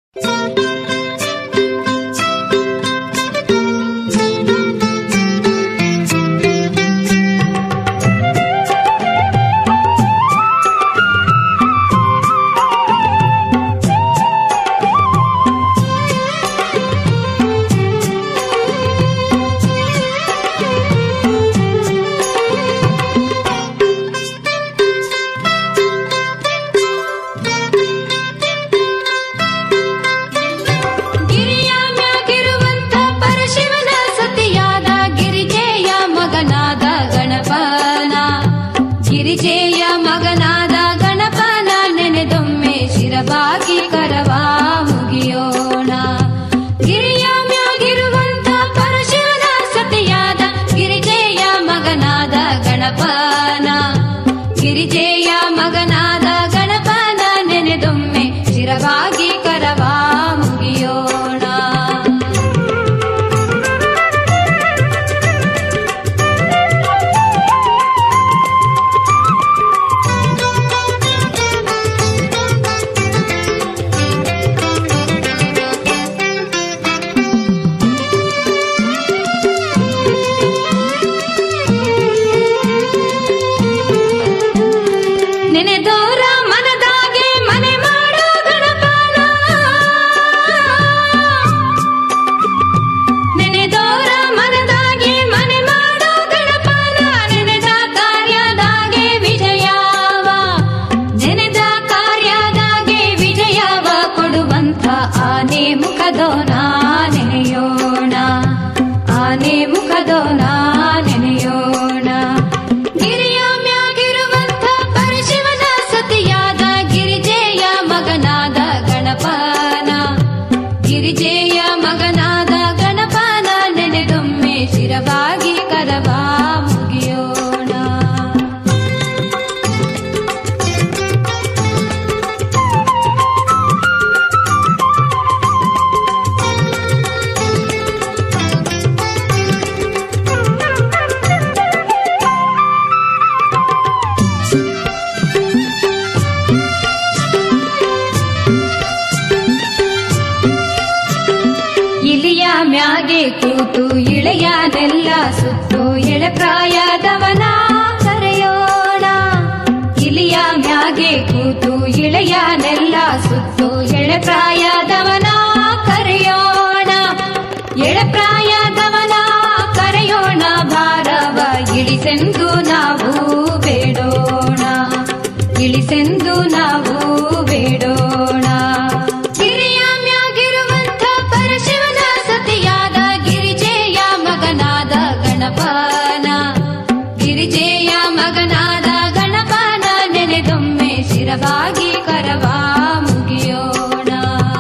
ಗಿರಿಯ ಮ್ಯಾಗಿರುವಂತ ಪರಶಿವನ ಸತಿಯಾದ ಗಿರಿಜೆಯ ಮಗನಾದ ಗಣಪನ ಗಿರಿಜೆಯ ಮಗನಾದ ಗಣಪನ ನೆನೆದೊಮ್ಮೆ ಶಿರಬಾಗಿ ಕರವ ಮುಗಿಯೋಣ ಗಿರಿಯ ಮ್ಯಾಗಿರುವಂತ ಪರಶಿವನ ಸತಿಯಾದ ಗಿರಿಜೆಯ ಮಗನಾದ ಗಣಪನ ಗಿರಿಜೆಯ ಮಗನಾದ ಗಣಪನ ನೆನೆದೊಮ್ಮೆ ಶಿರವಾಗಿ ಕರವ ಮುಗಿಯೋಣ ನೆನೆದೋರ ಮನದಾಗೆ ಮನೆ ಮಾಡೋ ಗಣಪನ ನೆನೆದೋರ ಮನದಾಗೆ ಮನೆ ಮಾಡೋ ಗಣಪನ ನೆನೆದ ಕಾರ್ಯದಾಗೆ ವಿಜಯವ ನೆನೆದ ಕಾರ್ಯದಾಗೆ ವಿಜಯವ ಕೊಡುವಂತ ಆನೆ ಮುಖದೋನ ನೆನೆಯೋಣ ಆನೆ ಮುಖದೋನ ನೆನೆಯೋಣ ಗಿರಿಯ ಮ್ಯಾಗಿರುವಂತ ಪರಶಿವನ ಸತಿಯಾದ ಗಿರಿಜೆಯ ಮಗನಾದ ಗಣಪನ ಗಿರಿಜೆಯ ಮಗನಾದ ಗಣಪನ ನೆನೆದೊಮ್ಮೆ ಶಿರವಾಗಿ ಕರವ ಮುಗಿಯೋಣ ಇಲಿಯ ಮ್ಯಾಗೆ ಕೂತು ಇಳೆಯನೆಲ್ಲ ಸುತ್ತು ಎಳೆ ಪ್ರಾಯದವನ ಕರೆಯೋಣ ಇಲಿಯ ಮ್ಯಾಗೆ ಕೂತು ಇಳೆಯನೆಲ್ಲ ಸುತ್ತು ಎಳೆ ಪ್ರಾಯದವನ ಕರೆಯೋಣ ಎಳೆ ಪ್ರಾಯದವನ ಕರೆಯೋಣ ಭಾರವ ಇಳಿಸೆಂದು ನಾವು ಬೇಡೋಣ ಇಳಿಸೆಂದು ನಾವು ಬೇಡೋಣ ಗಿರಿಯ ಮ್ಯಾಗಿರುವಂತ ಪರಶಿವನ ಸತಿಯಾದ ಗಿರಿಜೆಯ ಮಗನಾದ ಗಣಪನ ಗಿರಿಜೆಯ ಮಗನಾದ ಗಣಪನ ನೆನೆದೊಮ್ಮೆ ಶಿರವಾಗಿ ಕರವ ಮುಗಿಯೋಣ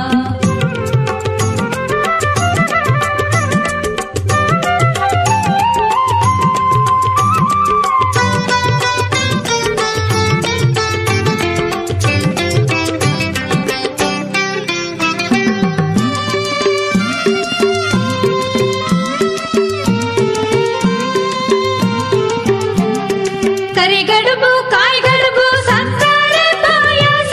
ಕರಿಗಡುಬು ಕಾಯಿಗಡುಬು ಸಕ್ಕರೆ ಪಾಯಸ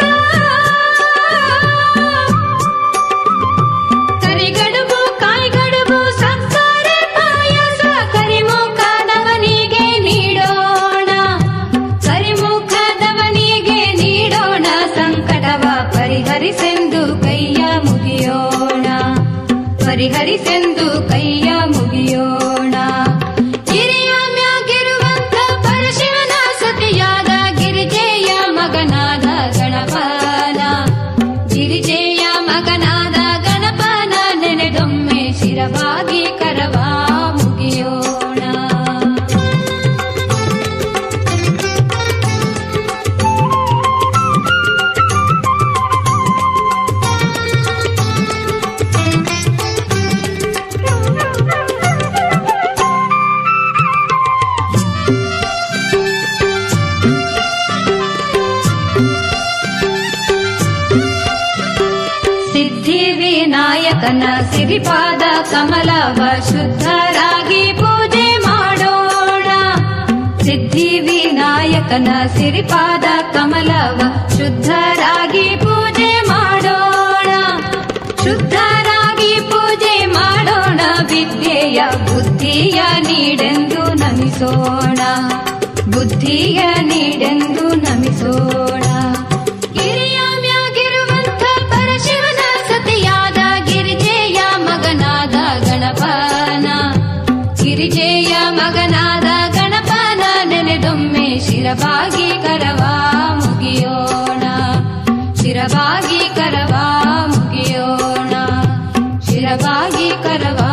ಕರಿಗಡುಬು ಕಾಯಿಗಡುಬು ಸಕ್ಕರೆ ಪಾಯಸ ಕರಿಮುಖದವನಿಗೆ ನೀಡೋಣ ಕರಿಮುಖದವನಿಗೆ ನೀಡೋಣ ಸಂಕಟವ ಪರಿಹರಿಸೆಂದು ಕೈಯ ಮುಗಿಯೋಣ ಪರಿಹರಿಸೆಂದು ಕೈಯ ಮುಗಿಯೋಣ ಗಿರಿಯ ಮ್ಯಾಗಿರುವಂತ ಪರಶಿವನ ಸತಿಯಾದ ಗಿರಿಜೆಯ ಮಗನಾದ ಗಣಪನ ಗಿರಿಜೆಯ ಮಗನಾದ ಗಣಪನ ನೆನೆದೊಮ್ಮೆ ಶಿರವಾಗಿ ಕರವ ಮುಗಿಯೋಣ ಸಿದ್ಧಿ ವಿನಾಯಕನ ಸಿರಿಪಾದ ಕಮಲವ ಶುದ್ಧರಾಗಿ ಪೂಜೆ ಮಾಡೋಣ ಸಿದ್ಧಿ ವಿನಾಯಕನ ಸಿರಿಪಾದ ಕಮಲವ ಶುದ್ಧರಾಗಿ ಪೂಜೆ ಮಾಡೋಣ ವಿದ್ಯೆಯ ಬುದ್ಧಿಯ ನೀಡೆಂದು ನಮಿಸೋಣ ಬುದ್ಧಿಯ ನೀಡೆಂದು ನಮಿಸೋಣ ಗಿರಿಯಾಮ್ಯಾಗಿರುವಂಥ ಪರಶಿವನ ಸತಿಯಾದ ಗಿರಿಜೆಯ ಮಗನಾದ ಗಣಪನ ಗಿರಿಜೆಯ ಮಗನಾದ ಗಣಪನ ನೆನೆದೊಮ್ಮೆ ಶಿರಬಾಗಿ ಕರವ ಮುಗಿಯೋಣ ಶಿರಬಾಗಿ ಕರವ ಮುಗಿಯೋಣ ಶಿರಬಾಗಿ ಕರವ